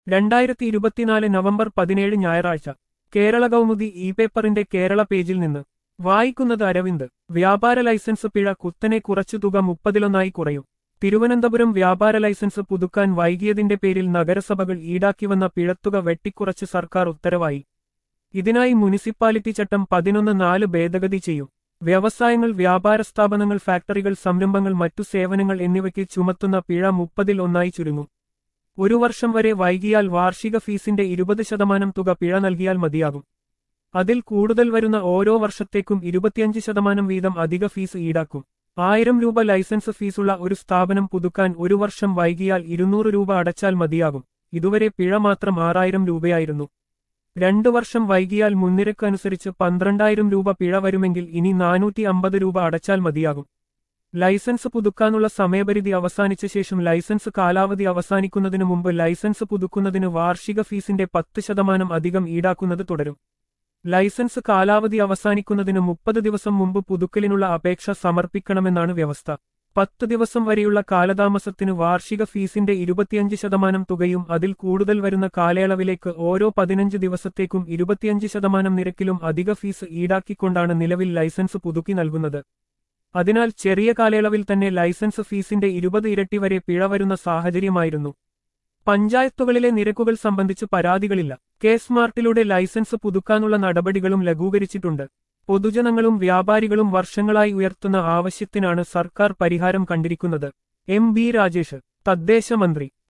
രണ്ടായിരത്തി ഇരുപത്തിനാല് നവംബർ പതിനേഴ് ഞായറാഴ്ച കേരള കൗമുദി ഇ പേപ്പറിന്റെ കേരള പേജിൽ നിന്ന് വായിക്കുന്നത് അരവിന്ദ് വ്യാപാര ലൈസൻസ് പിഴ കുത്തനെ കുറച്ചു തുക മുപ്പതിലൊന്നായി കുറയും തിരുവനന്തപുരം വ്യാപാര ലൈസൻസ് പുതുക്കാൻ വൈകിയതിന്റെ പേരിൽ നഗരസഭകൾ ഈടാക്കിവന്ന പിഴത്തുക വെട്ടിക്കുറച്ച് സർക്കാർ ഉത്തരവായി ഇതിനായി മുനിസിപ്പാലിറ്റി ചട്ടം പതിനൊന്ന് നാല് ഭേദഗതി ചെയ്യും വ്യവസായങ്ങൾ വ്യാപാര സ്ഥാപനങ്ങൾ ഫാക്ടറികൾ സംരംഭങ്ങൾ മറ്റു സേവനങ്ങൾ എന്നിവയ്ക്ക് ചുമത്തുന്ന പിഴ മുപ്പതിൽ ഒന്നായി ചുരുങ്ങും ഒരു വർഷം വരെ വൈകിയാൽ വാർഷിക ഫീസിന്റെ ഇരുപത് ശതമാനം തുക പിഴ നൽകിയാൽ മതിയാകും അതിൽ കൂടുതൽ വരുന്ന ഓരോ വർഷത്തേക്കും ഇരുപത്തിയഞ്ച് ശതമാനം വീതം അധിക ഫീസ് ഈടാക്കും ആയിരം രൂപ ലൈസൻസ് ഫീസുള്ള ഒരു സ്ഥാപനം പുതുക്കാൻ ഒരു വർഷം വൈകിയാൽ ഇരുന്നൂറ് രൂപ അടച്ചാൽ മതിയാകും ഇതുവരെ പിഴ മാത്രം ആറായിരം രൂപയായിരുന്നു രണ്ടു വർഷം വൈകിയാൽ മുൻനിരക്ക് അനുസരിച്ച് പന്ത്രണ്ടായിരം രൂപ പിഴ വരുമെങ്കിൽ ഇനി നാനൂറ്റി അമ്പത് രൂപ അടച്ചാൽ മതിയാകും ലൈസൻസ് പുതുക്കാനുള്ള സമയപരിധി അവസാനിച്ച ശേഷം ലൈസൻസ് കാലാവധി അവസാനിക്കുന്നതിനു മുമ്പ് ലൈസൻസ് പുതുക്കുന്നതിന് വാർഷിക ഫീസിന്റെ പത്ത് ശതമാനം അധികം ഈടാക്കുന്നത് തുടരും ലൈസൻസ് കാലാവധി അവസാനിക്കുന്നതിന് മുപ്പത് ദിവസം മുമ്പ് പുതുക്കലിനുള്ള അപേക്ഷ സമർപ്പിക്കണമെന്നാണ് വ്യവസ്ഥ പത്ത് ദിവസം വരെയുള്ള കാലതാമസത്തിന് വാർഷിക ഫീസിന്റെ ഇരുപത്തിയഞ്ച് ശതമാനം തുകയും അതിൽ കൂടുതൽ വരുന്ന കാലയളവിലേക്ക് ഓരോ പതിനഞ്ച് ദിവസത്തേക്കും ഇരുപത്തിയഞ്ച് ശതമാനം നിരക്കിലും അധിക ഫീസ് ഈടാക്കിക്കൊണ്ടാണ് നിലവിൽ ലൈസൻസ് പുതുക്കി നൽകുന്നത് അതിനാൽ ചെറിയ കാലയളവിൽ തന്നെ ലൈസൻസ് ഫീസിന്റെ ഇരുപത് ഇരട്ടി വരെ പിഴ വരുന്ന സാഹചര്യമായിരുന്നു പഞ്ചായത്തുകളിലെ നിരക്കുകൾ സംബന്ധിച്ച് പരാതികളില്ല കെ സ്മാർട്ടിലൂടെ ലൈസൻസ് പുതുക്കാനുള്ള നടപടികളും ലഘൂകരിച്ചിട്ടുണ്ട് പൊതുജനങ്ങളും വ്യാപാരികളും വർഷങ്ങളായി ഉയർത്തുന്ന ആവശ്യത്തിനാണ് സർക്കാർ പരിഹാരം കണ്ടിരിക്കുന്നത് എം ബി രാജേഷ് തദ്ദേശ മന്ത്രി